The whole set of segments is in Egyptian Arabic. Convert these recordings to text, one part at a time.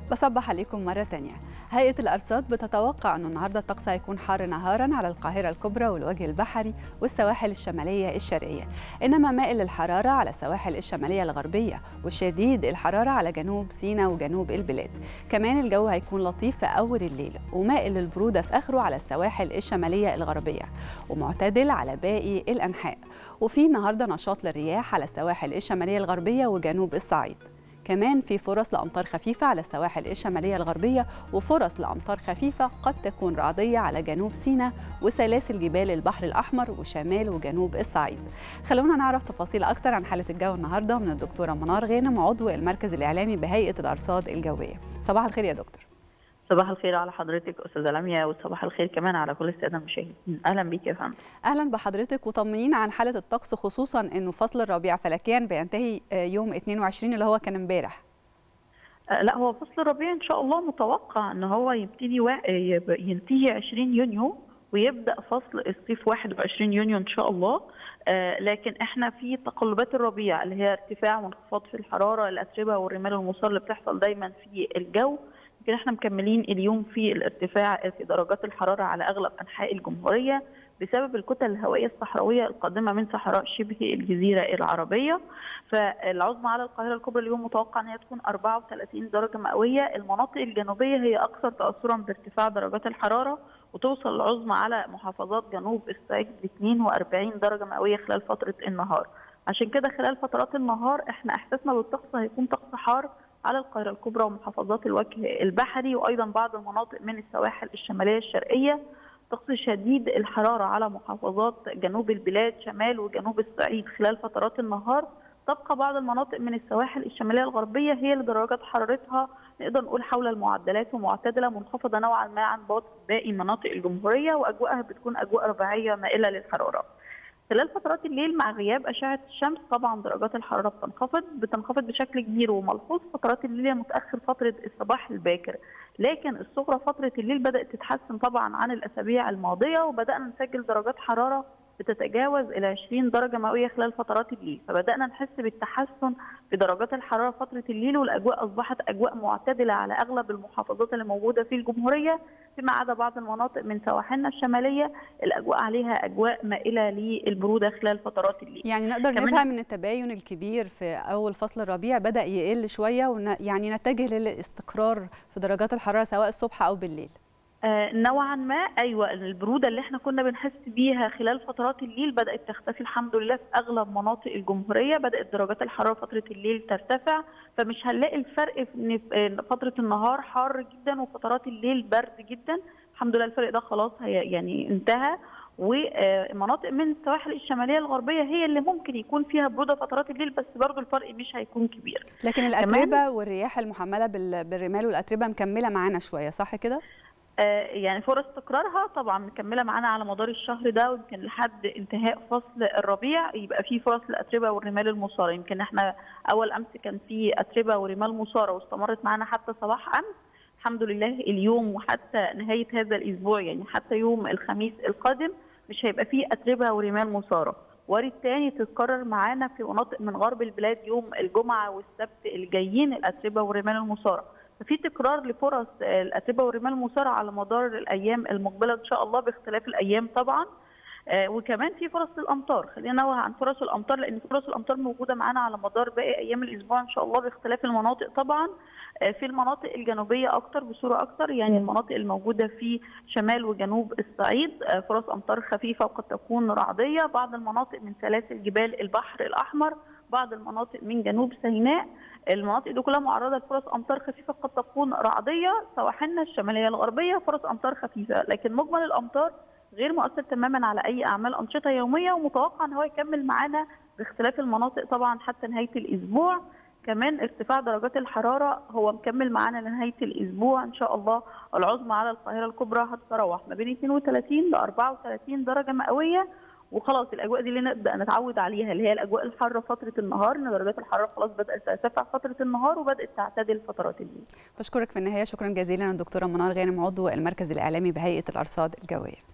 بصبح عليكم مرة تانية هيئة الأرصاد بتتوقع أنه النهاردة الطقس هيكون حار نهارا على القاهرة الكبرى والوجه البحري والسواحل الشمالية الشرقية إنما مائل الحرارة على السواحل الشمالية الغربية وشديد الحرارة على جنوب سيناء وجنوب البلاد كمان الجو هيكون لطيف في أول الليل ومائل البرودة في آخره على السواحل الشمالية الغربية ومعتدل على باقي الأنحاء وفي النهاردة نشاط للرياح على السواحل الشمالية الغربية وجنوب الصعيد كمان في فرص لأمطار خفيفة على السواحل الشمالية الغربية وفرص لأمطار خفيفة قد تكون رعدية على جنوب سيناء وسلاسل جبال البحر الأحمر وشمال وجنوب الصعيد خلونا نعرف تفاصيل أكتر عن حالة الجو النهاردة من الدكتورة منار غانم عضو المركز الإعلامي بهيئة الأرصاد الجوية صباح الخير يا دكتور صباح الخير على حضرتك استاذه لميا وصباح الخير كمان على كل الساده المشاهدين اهلا بيك يا فندم اهلا بحضرتك وطمنينا عن حاله الطقس خصوصا انه فصل الربيع فلكيا بينتهي يوم 22 اللي هو كان امبارح لا هو فصل الربيع ان شاء الله متوقع ان هو يبتدي و... ينتهي 20 يونيو ويبدا فصل الصيف 21 يونيو ان شاء الله آه لكن احنا في تقلبات الربيع اللي هي ارتفاع وانخفاض في الحراره الاتربه والرمال والمصار اللي بتحصل دايما في الجو يمكن احنا مكملين اليوم في الارتفاع في درجات الحراره على اغلب انحاء الجمهوريه بسبب الكتل الهوائيه الصحراويه القادمه من صحراء شبه الجزيره العربيه فالعظمى على القاهره الكبرى اليوم متوقع ان هي تكون 34 درجه مئويه المناطق الجنوبيه هي اكثر تاثرا بارتفاع درجات الحراره وتوصل العظمى على محافظات جنوب الصعيد ل 42 درجه مئويه خلال فتره النهار عشان كده خلال فترات النهار احنا احساسنا بالطقس هيكون طقس حار على القاهرة الكبرى ومحافظات الوجه البحري وأيضا بعض المناطق من السواحل الشمالية الشرقية طقس شديد الحرارة على محافظات جنوب البلاد شمال وجنوب الصعيد خلال فترات النهار تبقى بعض المناطق من السواحل الشمالية الغربية هي اللي درجات حرارتها نقدر نقول حول المعدلات ومعتدلة منخفضة نوعا ما عن باقي مناطق الجمهورية وأجواءها بتكون أجواء رباعية مائلة للحرارة. خلال فترات الليل مع غياب اشعه الشمس طبعا درجات الحراره بتنخفض بتنخفض بشكل كبير وملحوظ فترات الليل متاخر فتره الصباح الباكر لكن الصغرى فتره الليل بدات تتحسن طبعا عن الاسابيع الماضيه وبدانا نسجل درجات حراره بتتجاوز الى 20 درجه مئويه خلال فترات الليل فبدانا نحس بالتحسن في درجات الحراره فتره الليل والاجواء اصبحت اجواء معتدله على اغلب المحافظات اللي موجوده في الجمهوريه فيما عدا بعض المناطق من سواحلنا الشماليه الاجواء عليها اجواء مائله للبروده خلال فترات الليل يعني نقدر نفهم ان التباين الكبير في اول فصل الربيع بدا يقل شويه ويعني نتجه للاستقرار في درجات الحراره سواء الصبح او بالليل آه نوعا ما ايوه البروده اللي احنا كنا بنحس بيها خلال فترات الليل بدات تختفي الحمد لله في اغلب مناطق الجمهوريه بدات درجات الحراره فتره الليل ترتفع فمش هنلاقي الفرق في فتره النهار حار جدا وفترات الليل برد جدا الحمد لله الفرق ده خلاص هي يعني انتهى ومناطق من السواحل الشماليه الغربيه هي اللي ممكن يكون فيها بروده فترات الليل بس برضه الفرق مش هيكون كبير لكن الاتربه والرياح المحمله بالرمال والاتربه مكمله معانا شويه صح كده يعني فرص استقرارها طبعا مكمله معانا على مدار الشهر ده ويمكن لحد انتهاء فصل الربيع يبقى في فرص للاتربه والرمال المصاره يمكن احنا اول امس كان في اتربه ورمال مصاره واستمرت معانا حتى صباح امس الحمد لله اليوم وحتى نهايه هذا الاسبوع يعني حتى يوم الخميس القادم مش هيبقى فيه اتربه ورمال مصاره وارد تاني تتكرر معانا في مناطق من غرب البلاد يوم الجمعه والسبت الجايين الاتربه والرمال المصاره ففي تكرار لفرص الاتربه والرمال المثاره على مدار الايام المقبله ان شاء الله باختلاف الايام طبعا آه وكمان في فرص الامطار خلينا ننوه عن فرص الامطار لان فرص الامطار موجوده معانا على مدار باقي ايام الاسبوع ان شاء الله باختلاف المناطق طبعا آه في المناطق الجنوبيه اكتر بصوره اكتر يعني المناطق الموجوده في شمال وجنوب الصعيد آه فرص امطار خفيفه وقد تكون رعديه بعض المناطق من سلاسل جبال البحر الاحمر بعض المناطق من جنوب سيناء المناطق دي كلها معرضه لفرص امطار خفيفه قد تكون رعديه سواحلنا الشماليه الغربيه فرص امطار خفيفه لكن مجمل الامطار غير مؤثر تماما على اي اعمال انشطه يوميه ومتوقع ان هو يكمل معانا باختلاف المناطق طبعا حتى نهايه الاسبوع كمان ارتفاع درجات الحراره هو مكمل معانا لنهايه الاسبوع ان شاء الله العظمى على القاهره الكبرى هتتراوح ما بين 32 ل 34 درجه مئويه وخلاص الاجواء دي اللي نبدا نتعود عليها اللي هي الاجواء الحاره فتره النهار ان درجات الحراره خلاص بدات ترتفع فتره النهار وبدات تعتدل فترات الليل. بشكرك في النهايه شكرا جزيلا الدكتوره منار غانم عضو المركز الاعلامي بهيئه الارصاد الجويه.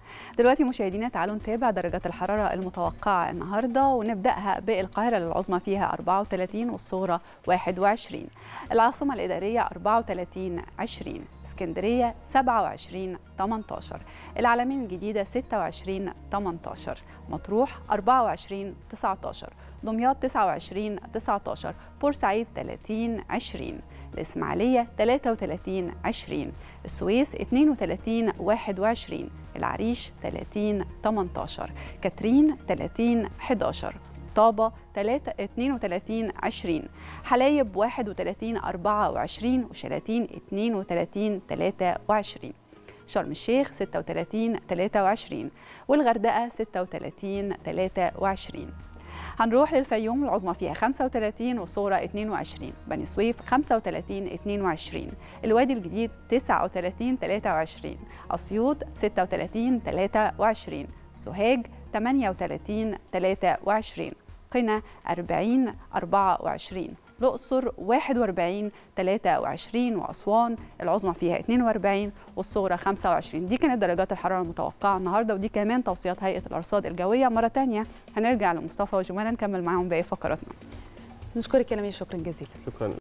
دلوقتي مشاهدينا تعالوا نتابع درجات الحرارة المتوقعة النهاردة ونبدأها بالقاهرة العظمى فيها 34 والصغرى 21 العاصمة الإدارية 34 20 اسكندرية 27 18 العلمين الجديدة 26 18 مطروح 24 19 دمياط 29 19 بورسعيد 30 20 الإسماعيلية 33 20 السويس 32 21 العريش 30 18 كاترين 30 11 طابة 3 32 20 حلايب 31 24 وشلاتين 32 23 شرم الشيخ 36 23 والغردقة 36 23 هنروح للفيوم العظمى فيها 35 والصغرى 22 بني سويف 35 22 الوادي الجديد 39 23 اسيوط 36 23 سوهاج 38 23 قنا 40 24 الأقصر 41 23 وأسوان العظمى فيها 42 والصغرى 25 دي كانت درجات الحرارة المتوقعة النهاردة ودي كمان توصيات هيئة الأرصاد الجوية مرة تانية هنرجع لمصطفى وجمانة نكمل معاهم باقي فقراتنا نشكرك يا نمير شكرا جزيلا شكرا